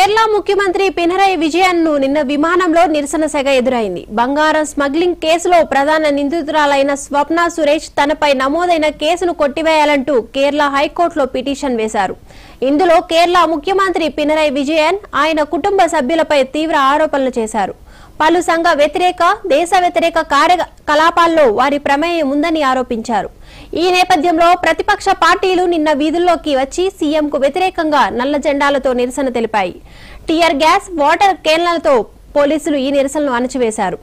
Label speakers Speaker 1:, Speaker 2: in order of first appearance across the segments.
Speaker 1: కేరళ ముఖ్యమంత్రి పినరయ్ విజయన్ ను నిన్న విమానంలో నిరసన సెగ ఎదురైంది బంగారం స్మగ్లింగ్ కేసులో ప్రధాన నిందితురాలైన స్వప్న సురేష్ తనపై నమోదైన కేసును కొట్టివేయాలంటూ కేరళ హైకోర్టులో పిటిషన్ వేశారు ఇందులో కేరళ ముఖ్యమంత్రి పినరయ్ విజయన్ ఆయన కుటుంబ సభ్యులపై తీవ్ర ఆరోపణలు చేశారు పలు సంఘ వ్యతిరేక దేశ వ్యతిరేక కార్యకలాపాల్లో వారి ప్రమేయం ఉందని ఆరోపించారు ఈ నేపథ్యంలో ప్రతిపక్ష పార్టీలు నిన్న వీధుల్లోకి వచ్చి సీఎంకు వ్యతిరేకంగా నల్ల జెండాలతో నిరసన తెలిపాయి టియర్ గ్యాస్ వాటర్ కేన్లతో పోలీసులు ఈ నిరసనను అణచివేశారు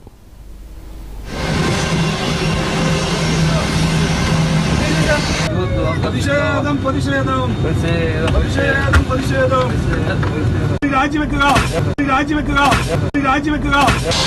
Speaker 2: പ്രതിഷേധം പ്രതിഷേധം പ്രതിഷേധം പ്രതിഷേധം രാജിവെക്കുക രാജിവെക്കുക രാജിവെക്കുക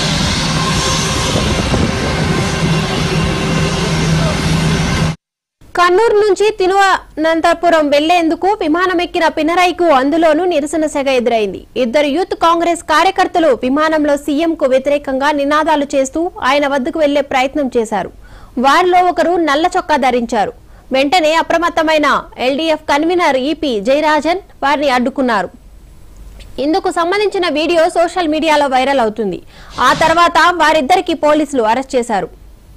Speaker 1: కన్నూరు నుంచి తిరువనంతపురం వెళ్లేందుకు విమానం ఎక్కిన పినరాయికు అందులోనూ నిరసన సెగ ఎదురైంది ఇద్దరు యూత్ కాంగ్రెస్ కార్యకర్తలు విమానంలో సీఎంకు వ్యతిరేకంగా నినాదాలు చేస్తూ ఆయన వద్దకు వెళ్లే ప్రయత్నం చేశారు వారిలో ఒకరు నల్ల చొక్కా ధరించారు వెంటనే అప్రమత్తమైన ఎల్డీఎఫ్ కన్వీనర్ ఈపీ జయరాజన్ వారిని అడ్డుకున్నారు ఇందుకు సంబంధించిన వీడియో సోషల్ మీడియాలో వైరల్ అవుతుంది ఆ తర్వాత వారిద్దరికి పోలీసులు అరెస్ట్ చేశారు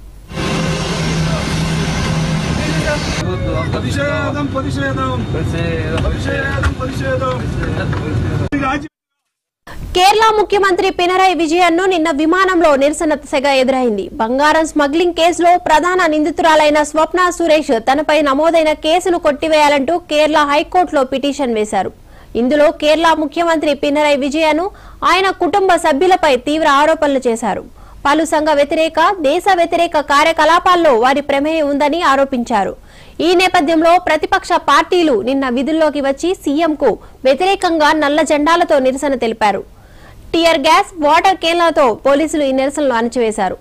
Speaker 2: പ്രതിഷേധം പ്രതിഷേധം പ്രതിഷേധം പ്രതിഷേധം രാജി
Speaker 1: కేరళ ముఖ్యమంత్రి పినరయ్ విజయన్ ను నిన్న విమానంలో నిరసన సెగ ఎదురైంది బంగారం స్మగ్లింగ్ కేసులో ప్రధాన నిందితురాలైన స్వప్న సురేష్ తనపై నమోదైన కేసును కొట్టివేయాలంటూ కేరళ హైకోర్టులో పిటిషన్ వేశారు ఇందులో కేరళ ముఖ్యమంత్రి పినరయ్ విజయన్ ఆయన కుటుంబ సభ్యులపై తీవ్ర ఆరోపణలు చేశారు పలు సంఘ వ్యతిరేక దేశ వ్యతిరేక కార్యకలాపాల్లో వారి ప్రమేయం ఉందని ఆరోపించారు ఈ నేపథ్యంలో ప్రతిపక్ష పార్టీలు నిన్న విధుల్లోకి వచ్చి సీఎంకు వ్యతిరేకంగా నల్ల జెండాలతో నిరసన తెలిపారు టియర్ గ్యాస్ వాటర్ కేన్లతో పోలీసులు ఈ నిరసనలు అణచివేశారు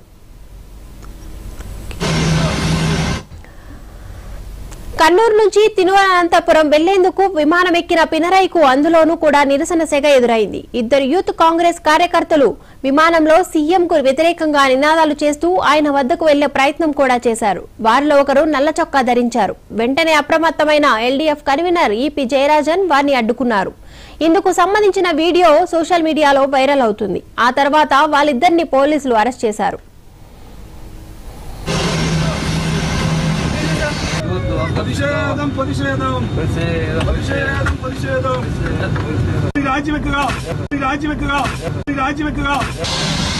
Speaker 1: కన్నూరు నుంచి తిరువనంతపురం వెళ్లేందుకు విమానం ఎక్కిన పినరాయికు అందులోనూ కూడా నిరసన సెగ ఎదురైంది ఇద్దరు యూత్ కాంగ్రెస్ కార్యకర్తలు విమానంలో సీఎంకు వ్యతిరేకంగా నినాదాలు చేస్తూ ఆయన వద్దకు వెళ్లే ప్రయత్నం కూడా చేశారు వారిలో ఒకరు నల్ల చొక్కా ధరించారు వెంటనే అప్రమత్తమైన ఎల్డీఎఫ్ కన్వీనర్ ఈపీ జయరాజన్ వారిని అడ్డుకున్నారు ఇందుకు సంబంధించిన వీడియో సోషల్ మీడియాలో వైరల్ అవుతుంది ఆ తర్వాత వాళ్ళిద్దరిని పోలీసులు అరెస్ట్ చేశారు
Speaker 2: പ്രതിഷേധം പ്രതിഷേധം പ്രതിഷേധം പ്രതിഷേധം രാജിവെക്കുക രാജിവെക്കുക രാജിവെക്കുക